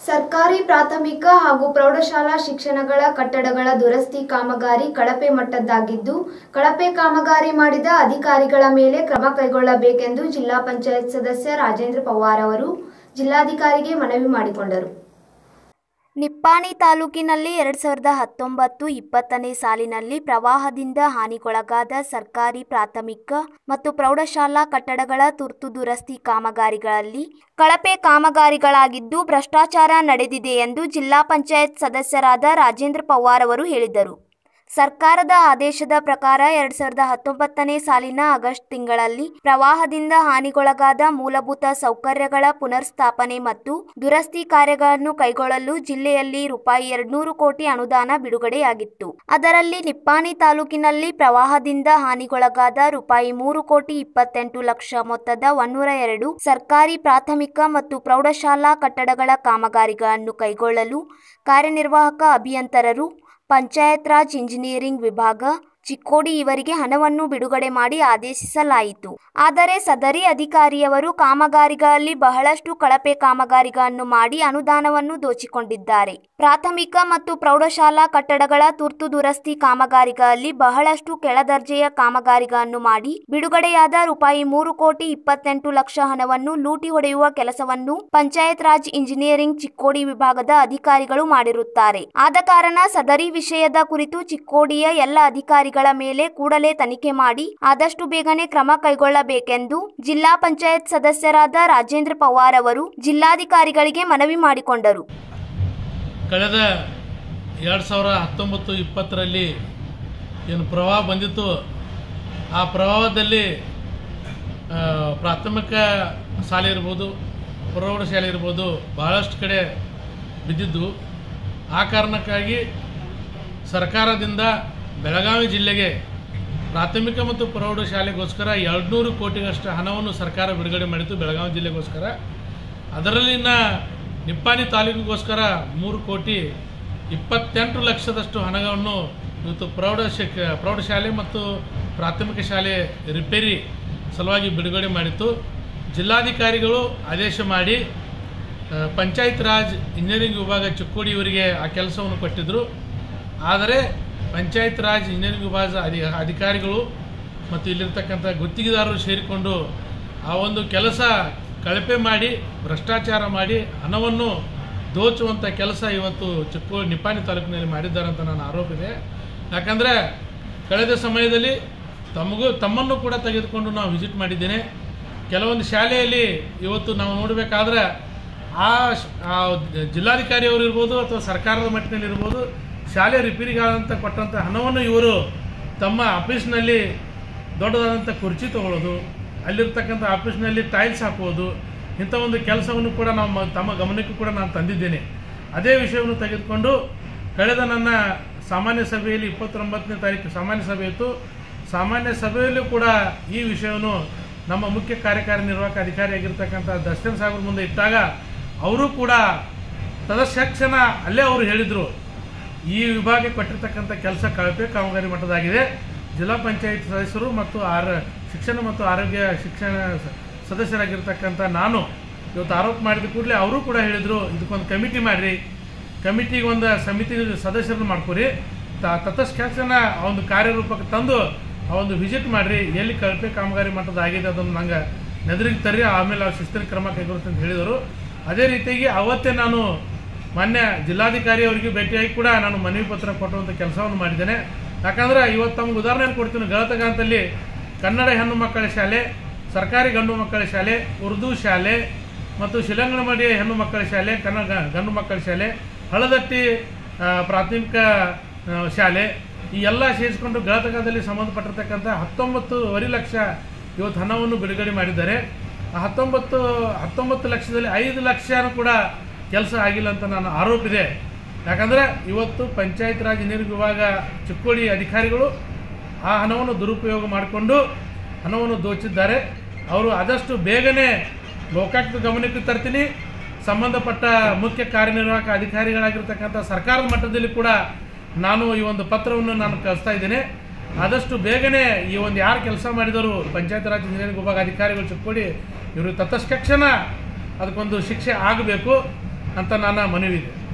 ಸರ್ಕಾರಿ ಪ್ರಾಥಮಿಕ ಹಾಗೂ ಪ್ರೌಢಶಾಲಾ ಶಿಕ್ಷಣಗಳ ಕಟ್ಟಡಗಳ ದುರಸ್ತಿ ಕಾಮಗಾರಿ ಕಳಪೆ ಮಟ್ಟದ್ದಾಗಿದ್ದು ಕಳಪೆ ಕಾಮಗಾರಿ ಮಾಡಿದ ಅಧಿಕಾರಿಗಳ ಮೇಲೆ ಕ್ರಮ ಕೈಗೊಳ್ಳಬೇಕೆಂದು ಜಿಲ್ಲಾ ಪಂಚಾಯತ್ ಸದಸ್ಯ ರಾಜೇಂದ್ರ ಪವಾರ್ ಅವರು ಜಿಲ್ಲಾಧಿಕಾರಿಗೆ ಮನವಿ ಮಾಡಿಕೊಂಡರು ನಿಪ್ಪಾಣಿ ತಾಲೂಕಿನಲ್ಲಿ ಎರಡು ಸಾವಿರದ ಹತ್ತೊಂಬತ್ತು ಇಪ್ಪತ್ತನೇ ಸಾಲಿನಲ್ಲಿ ಪ್ರವಾಹದಿಂದ ಹಾನಿಗೊಳಗಾದ ಸರ್ಕಾರಿ ಪ್ರಾಥಮಿಕ ಮತ್ತು ಪ್ರೌಢಶಾಲಾ ಕಟ್ಟಡಗಳ ತುರ್ತು ದುರಸ್ತಿ ಕಾಮಗಾರಿಗಳಲ್ಲಿ ಕಳಪೆ ಕಾಮಗಾರಿಗಳಾಗಿದ್ದು ಭ್ರಷ್ಟಾಚಾರ ನಡೆದಿದೆ ಎಂದು ಜಿಲ್ಲಾ ಪಂಚಾಯತ್ ಸದಸ್ಯರಾದ ರಾಜೇಂದ್ರ ಪವಾರ್ ಅವರು ಹೇಳಿದರು ಸರ್ಕಾರದ ಆದೇಶದ ಪ್ರಕಾರ ಎರಡ್ ಸಾವಿರದ ಹತ್ತೊಂಬತ್ತನೇ ಸಾಲಿನ ಆಗಸ್ಟ್ ತಿಂಗಳಲ್ಲಿ ಪ್ರವಾಹದಿಂದ ಹಾನಿಗೊಳಗಾದ ಮೂಲಭೂತ ಸೌಕರ್ಯಗಳ ಪುನರ್ಸ್ಥಾಪನೆ ಮತ್ತು ದುರಸ್ತಿ ಕಾರ್ಯಗಳನ್ನು ಕೈಗೊಳ್ಳಲು ಜಿಲ್ಲೆಯಲ್ಲಿ ರೂಪಾಯಿ ಎರಡ್ನೂರು ಕೋಟಿ ಅನುದಾನ ಬಿಡುಗಡೆಯಾಗಿತ್ತು ಅದರಲ್ಲಿ ನಿಪ್ಪಾಣಿ ತಾಲೂಕಿನಲ್ಲಿ ಪ್ರವಾಹದಿಂದ ಹಾನಿಗೊಳಗಾದ ರೂಪಾಯಿ ಮೂರು ಕೋಟಿ ಇಪ್ಪತ್ತೆಂಟು ಲಕ್ಷ ಮೊತ್ತದ ಒನ್ನೂರ ಎರಡು ಸರ್ಕಾರಿ ಪ್ರಾಥಮಿಕ ಮತ್ತು ಪ್ರೌಢಶಾಲಾ ಕಟ್ಟಡಗಳ ಕಾಮಗಾರಿಗಳನ್ನು ಕೈಗೊಳ್ಳಲು ಕಾರ್ಯನಿರ್ವಾಹಕ ಅಭಿಯಂತರರು ಪಂಚಾಯತ್ ರಾಜ್ ಇಂಜಿನಿಯರಿಂಗ್ ವಿಭಾಗ ಚಿಕ್ಕೋಡಿ ಇವರಿಗೆ ಹಣವನ್ನು ಬಿಡುಗಡೆ ಮಾಡಿ ಆದೇಶಿಸಲಾಯಿತು ಆದರೆ ಸದರಿ ಅಧಿಕಾರಿಯವರು ಕಾಮಗಾರಿಗಳಲ್ಲಿ ಬಹಳಷ್ಟು ಕಳಪೆ ಕಾಮಗಾರಿಗಳನ್ನು ಮಾಡಿ ಅನುದಾನವನ್ನು ದೋಚಿಕೊಂಡಿದ್ದಾರೆ ಪ್ರಾಥಮಿಕ ಮತ್ತು ಪ್ರೌಢಶಾಲಾ ಕಟ್ಟಡಗಳ ತುರ್ತು ದುರಸ್ತಿ ಕಾಮಗಾರಿಗಳಲ್ಲಿ ಬಹಳಷ್ಟು ಕೆಳದರ್ಜೆಯ ಕಾಮಗಾರಿಗಳನ್ನು ಮಾಡಿ ಬಿಡುಗಡೆಯಾದ ರೂಪಾಯಿ ಮೂರು ಕೋಟಿ ಇಪ್ಪತ್ತೆಂಟು ಲಕ್ಷ ಹಣವನ್ನು ಲೂಟಿ ಹೊಡೆಯುವ ಕೆಲಸವನ್ನು ಪಂಚಾಯತ್ ರಾಜ್ ಇಂಜಿನಿಯರಿಂಗ್ ಚಿಕ್ಕೋಡಿ ವಿಭಾಗದ ಅಧಿಕಾರಿಗಳು ಮಾಡಿರುತ್ತಾರೆ ಆದ ಕಾರಣ ಸದರಿ ವಿಷಯದ ಕುರಿತು ಚಿಕ್ಕೋಡಿಯ ಎಲ್ಲ ಅಧಿಕಾರಿಗಳ ಮೇಲೆ ಕೂಡಲೇ ತನಿಖೆ ಮಾಡಿ ಆದಷ್ಟು ಬೇಗನೆ ಕ್ರಮ ಕೈಗೊಳ್ಳಬೇಕೆಂದು ಜಿಲ್ಲಾ ಪಂಚಾಯತ್ ಸದಸ್ಯರಾದ ರಾಜೇಂದ್ರ ಪವಾರ್ ಅವರು ಜಿಲ್ಲಾಧಿಕಾರಿಗಳಿಗೆ ಮನವಿ ಮಾಡಿಕೊಂಡರು ಕಳೆದ ಎರಡು ಸಾವಿರ ಹತ್ತೊಂಬತ್ತು ಇಪ್ಪತ್ತರಲ್ಲಿ ಏನು ಪ್ರವಾಹ ಬಂದಿತ್ತು ಆ ಪ್ರವಾಹದಲ್ಲಿ ಆ, ಪ್ರಾಥಮಿಕ ಶಾಲೆ ಇರ್ಬೋದು ಪ್ರೌಢಶಾಲೆ ಇರ್ಬೋದು ಬಹಳಷ್ಟು ಕಡೆ ಬಿದ್ದಿದ್ದು ಆ ಕಾರಣಕ್ಕಾಗಿ ಸರ್ಕಾರದಿಂದ ಬೆಳಗಾವಿ ಜಿಲ್ಲೆಗೆ ಪ್ರಾಥಮಿಕ ಮತ್ತು ಪ್ರೌಢಶಾಲೆಗೋಸ್ಕರ ಎರಡುನೂರು ಕೋಟಿಗಷ್ಟು ಹಣವನ್ನು ಸರ್ಕಾರ ಬಿಡುಗಡೆ ಮಾಡಿತ್ತು ಬೆಳಗಾವಿ ಜಿಲ್ಲೆಗೋಸ್ಕರ ಅದರಲ್ಲಿನ ನಿಪ್ಪಾಣಿ ತಾಲೂಕಿಗೋಸ್ಕರ ಮೂರು ಕೋಟಿ ಇಪ್ಪತ್ತೆಂಟು ಲಕ್ಷದಷ್ಟು ಹಣವನ್ನು ಇವತ್ತು ಪ್ರೌಢ ಶಿಕ್ ಪ್ರೌಢಶಾಲೆ ಮತ್ತು ಪ್ರಾಥಮಿಕ ಶಾಲೆ ರಿಪೇರಿ ಸಲುವಾಗಿ ಬಿಡುಗಡೆ ಮಾಡಿತ್ತು ಜಿಲ್ಲಾಧಿಕಾರಿಗಳು ಆದೇಶ ಮಾಡಿ ಆ, ಪಂಚಾಯತ್ ರಾಜ್ ಇಂಜಿನಿಯರಿಂಗ್ ವಿಭಾಗ ಚಿಕ್ಕೋಡಿ ಇವರಿಗೆ ಆ ಕೆಲಸವನ್ನು ಕೊಟ್ಟಿದ್ದರು ಆದರೆ ಪಂಚಾಯತ್ ರಾಜ್ ಇಂಜಿನಿಯರಿಂಗ್ ವಿಭಾಗದ ಅಧಿ ಅಧಿಕಾರಿಗಳು ಮತ್ತು ಇಲ್ಲಿರ್ತಕ್ಕಂಥ ಗುತ್ತಿಗೆದಾರರು ಸೇರಿಕೊಂಡು ಆ ಒಂದು ಕೆಲಸ ಕಳಪೆ ಮಾಡಿ ಭ್ರಷ್ಟಾಚಾರ ಮಾಡಿ ಹಣವನ್ನು ದೋಚುವಂಥ ಕೆಲಸ ಇವತ್ತು ಚಿಕ್ಕೋ ನಿಪ್ಪಾಣಿ ತಾಲೂಕಿನಲ್ಲಿ ಮಾಡಿದ್ದಾರೆ ಅಂತ ನನ್ನ ಆರೋಪ ಇದೆ ಯಾಕಂದರೆ ಕಳೆದ ಸಮಯದಲ್ಲಿ ತಮಗೂ ತಮ್ಮನ್ನು ಕೂಡ ತೆಗೆದುಕೊಂಡು ನಾವು ವಿಸಿಟ್ ಮಾಡಿದ್ದೇನೆ ಕೆಲವೊಂದು ಶಾಲೆಯಲ್ಲಿ ಇವತ್ತು ನಾವು ನೋಡಬೇಕಾದ್ರೆ ಆ ಶ- ಆ ಜಿಲ್ಲಾಧಿಕಾರಿ ಅವರು ಇರ್ಬೋದು ಅಥವಾ ಸರ್ಕಾರದ ಮಟ್ಟದಲ್ಲಿ ಇರ್ಬೋದು ಶಾಲೆ ರಿಪೇರಿಗಾದಂಥ ಕೊಟ್ಟಂಥ ಹಣವನ್ನು ಇವರು ತಮ್ಮ ಆಫೀಸ್ನಲ್ಲಿ ದೊಡ್ಡದಾದಂಥ ಕುರ್ಚಿ ತಗೊಳ್ಳೋದು ಅಲ್ಲಿರ್ತಕ್ಕಂಥ ಆಫೀಸ್ನಲ್ಲಿ ಟೈಲ್ಸ್ ಹಾಕುವುದು ಇಂಥ ಒಂದು ಕೆಲಸವನ್ನು ಕೂಡ ನಮ್ಮ ತಮ್ಮ ಗಮನಕ್ಕೂ ಕೂಡ ನಾನು ತಂದಿದ್ದೇನೆ ಅದೇ ವಿಷಯವನ್ನು ತೆಗೆದುಕೊಂಡು ಕಳೆದ ನನ್ನ ಸಾಮಾನ್ಯ ಸಭೆಯಲ್ಲಿ ಇಪ್ಪತ್ತೊಂಬತ್ತನೇ ತಾರೀಕು ಸಾಮಾನ್ಯ ಸಭೆ ಇತ್ತು ಸಾಮಾನ್ಯ ಸಭೆಯಲ್ಲೂ ಕೂಡ ಈ ವಿಷಯವನ್ನು ನಮ್ಮ ಮುಖ್ಯ ಕಾರ್ಯಕಾರಿ ನಿರ್ವಾಹಕ ಅಧಿಕಾರಿಯಾಗಿರ್ತಕ್ಕಂಥ ದರ್ಶನ್ ಸಾಹೇಬ್ರ ಮುಂದೆ ಇಟ್ಟಾಗ ಅವರು ಕೂಡ ತದಕ್ಷಣ ಅಲ್ಲೇ ಅವರು ಹೇಳಿದರು ಈ ವಿಭಾಗಕ್ಕೆ ಕೊಟ್ಟಿರ್ತಕ್ಕಂಥ ಕೆಲಸ ಕಳಪೆ ಕಾಮಗಾರಿ ಮಟ್ಟದಾಗಿದೆ ಜಿಲ್ಲಾ ಪಂಚಾಯತ್ ಸದಸ್ಯರು ಮತ್ತು ಆರ ಶಿಕ್ಷಣ ಮತ್ತು ಆರೋಗ್ಯ ಶಿಕ್ಷಣ ಸ- ಸದಸ್ಯರಾಗಿರ್ತಕ್ಕಂಥ ನಾನು ಇವತ್ತು ಆರೋಪ ಮಾಡಿದ ಕೂಡಲೇ ಅವರು ಕೂಡ ಹೇಳಿದರು ಇದಕ್ಕೊಂದು ಕಮಿಟಿ ಮಾಡಿರಿ ಕಮಿಟಿಗೆ ಒಂದು ಸಮಿತಿ ಸದಸ್ಯರನ್ನು ಮಾಡ್ಕೊರಿ ತ- ತತ್ಕ್ಷಣ ಆ ಒಂದು ಕಾರ್ಯರೂಪಕ್ಕೆ ತಂದು ಆ ಒಂದು ವಿಸಿಟ್ ಮಾಡಿರಿ ಎಲ್ಲಿ ಕಳಪೆ ಕಾಮಗಾರಿ ಮಟ್ಟದ ಆಗಿದೆ ಅದನ್ನು ನಂಗೆ ನೆದರಿಗೆ ತರ್ರಿ ಆಮೇಲೆ ಅವ್ರು ಶಿಸ್ತಿನ ಕ್ರಮ ಕೈಗೊಳ್ಳುತ್ತೆ ಅಂತ ಹೇಳಿದರು ಅದೇ ರೀತಿಯಾಗಿ ಅವತ್ತೇ ನಾನು ಮಾನ್ಯ ಜಿಲ್ಲಾಧಿಕಾರಿ ಅವರಿಗೆ ಭೇಟಿಯಾಗಿ ಕೂಡ ನಾನು ಮನವಿ ಪತ್ರ ಕೊಟ್ಟುವಂಥ ಕೆಲಸವನ್ನು ಮಾಡಿದ್ದೇನೆ ಯಾಕಂದ್ರೆ ಇವತ್ತು ತಮ್ಗೆ ಉದಾಹರಣೆ ಕೊಡ್ತೀನಿ ಗಳತಗಾಂತಲ್ಲಿ ಕನ್ನಡ ಹೆಣ್ಣು ಮಕ್ಕಳ ಶಾಲೆ ಸರ್ಕಾರಿ ಗಂಡು ಮಕ್ಕಳ ಶಾಲೆ ಉರ್ದು ಶಾಲೆ ಮತ್ತು ಶಿಲಂಗನಮಡಿ ಹೆಣ್ಣು ಮಕ್ಕಳ ಶಾಲೆ ಕನ್ನಡ ಗಂಡು ಮಕ್ಕಳ ಶಾಲೆ ಹಳದಟ್ಟಿ ಆ, ಪ್ರಾಥಮಿಕ ಆ, ಶಾಲೆ ಈ ಎಲ್ಲ ಸೇರಿಸಿಕೊಂಡು ಗಳತಗದಲ್ಲಿ ಸಂಬಂಧಪಟ್ಟಿರ್ತಕ್ಕಂಥ ಹತ್ತೊಂಬತ್ತುವರೆ ಲಕ್ಷ ಇವತ್ತು ಹಣವನ್ನು ಬಿಡುಗಡೆ ಮಾಡಿದ್ದಾರೆ ಆ ಹತ್ತೊಂಬತ್ತು ಹತ್ತೊಂಬತ್ತು ಲಕ್ಷದಲ್ಲಿ ಐದು ಲಕ್ಷನೂ ಕೂಡ ಕೆಲಸ ಆಗಿಲ್ಲ ಅಂತ ನಾನು ಆರೋಪ ಇದೆ ಯಾಕಂದರೆ ಇವತ್ತು ಪಂಚಾಯತ್ ರಾಜ್ ಇಂಜಿನಿಯರಿಂಗ್ ವಿಭಾಗ ಚಿಕ್ಕೋಡಿ ಅಧಿಕಾರಿಗಳು ಆ ಹಣವನ್ನು ದುರುಪಯೋಗ ಮಾಡಿಕೊಂಡು ಹಣವನ್ನು ದೋಚಿದ್ದಾರೆ ಅವರು ಆದಷ್ಟು ಬೇಗನೆ ಲೋಕಾಯುಕ್ತ ಗಮನಕ್ಕೆ ತರ್ತೀನಿ ಸಂಬಂಧಪಟ್ಟ ಮುಖ್ಯ ಕಾರ್ಯನಿರ್ವಾಹಕ ಅಧಿಕಾರಿಗಳಾಗಿರ್ತಕ್ಕಂಥ ಸರ್ಕಾರದ ಮಟ್ಟದಲ್ಲಿ ಕೂಡ ನಾನು ಈ ಒಂದು ಪತ್ರವನ್ನು ನಾನು ಕಳಿಸ್ತಾ ಇದ್ದೇನೆ ಆದಷ್ಟು ಬೇಗನೆ ಈ ಒಂದು ಯಾರು ಕೆಲಸ ಮಾಡಿದರು ಪಂಚಾಯತ್ ರಾಜ್ ಇಂಜಿನಿಯರಿಂಗ್ ವಿಭಾಗ ಅಧಿಕಾರಿಗಳು ಚಿಕ್ಕೋಡಿ ಇವರು ತತ್ಕ್ಷಣ ಅದಕ್ಕೊಂದು ಶಿಕ್ಷೆ ಆಗಬೇಕು ಅಂತ ನನ್ನ ಮನವಿ ಇದೆ